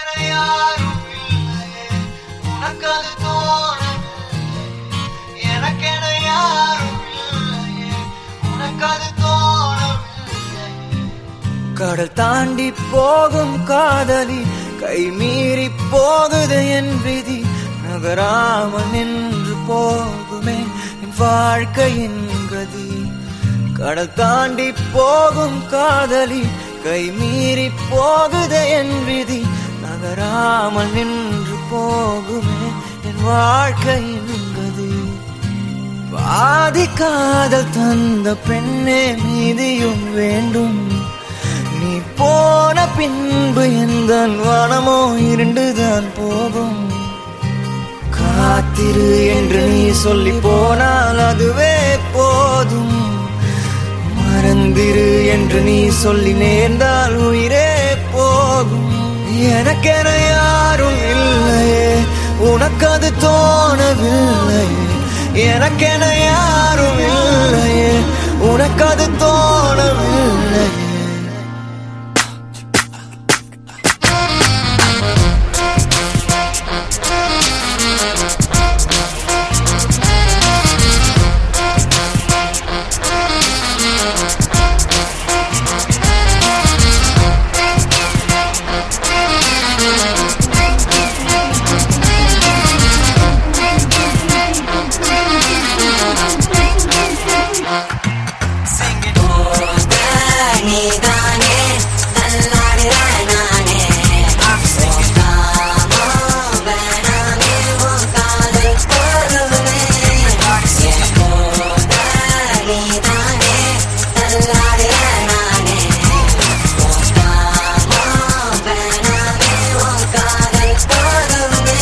எனக்கென யாரும் இல்லையே உனக்கது தோணவில்லை எனக்கென யாரும் இல்லையே உனக்கது தோணவில்லை கடல் தாண்டி போகும் காதலி கை மீறி போகுது என் விதி நகராமல் நின்று போகுமே என் வாழ்க்கையின் கதி கடல் தாண்டி போகும் காதலி கை மீறி போகுது என் விதி நகராமல் நின்று போகுமே என் வாழ்க்கையின் கதி பாதி காதல் தந்த பெண்ணே மீதியும் வேண்டும் நீ போன பின்பு எந்த வனமோ இருண்டுதான் போகும் காத்திரு என்று நீ சொல்லி போனால் அதுவே போதும் மறந்திரு என்று நீ சொல்லி நேர்ந்தால் உயிரே போகும் எனக்கென யாரும் இல்லையே உனக்கது தோணவில்லையே எனக்கென யாரும் இல்லையே உனக்கது தோணவில்லையே நீதானே தள்ளாடுறாய் நானே போகாமோ வேணாமே உன் காதல் போதுமே என் போக நீதானே தள்ளாடுறாய் நானே போகாமோ வேணாமே உன் காதல் போதுமே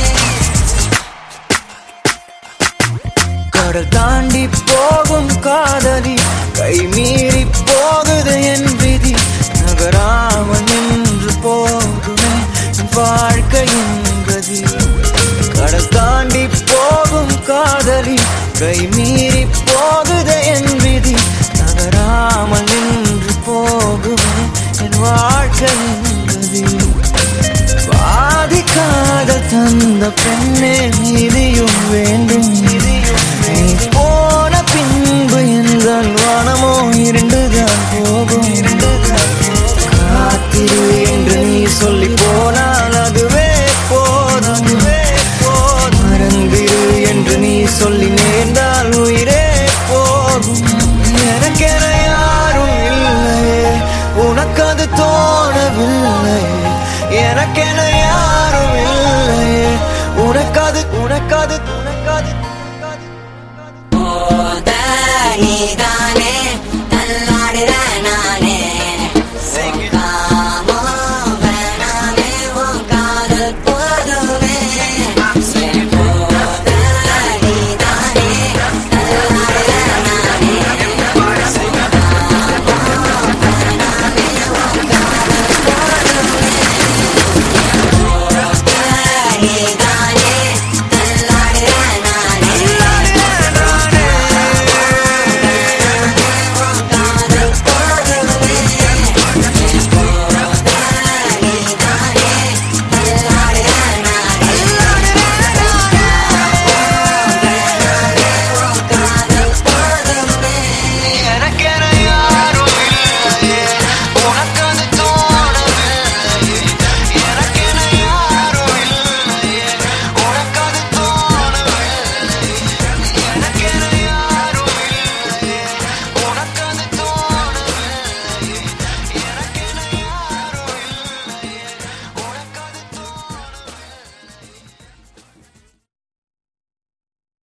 கடல் தாண்டி போகும் காதலி கை மீறி போகுது என் விதி நகராமல் நின்று போகுமே என் வாழ்க்கையின் கதி கடல் தாண்டி போகும் காதலி கை மீறி போகுது என் விதி நகராமல் நின்று போகுமே என் வாழ்க்கையின் கதி பாதிக்காத தந்த பெண்ணே நீதியும் வேண்டும் நீ போன பின்பு எந்த வனமோ இருண்டுதான் போகும் காத்திரு என்று நீ சொல்லி போனால் அதுவே போதும் போதும் மறந்திரு என்று நீ சொல்லி நேர்ந்தால் உயிரே போகும் எனக்கென யாரும் இல்லையே உனக்கது தோணவில்லை எனக்கென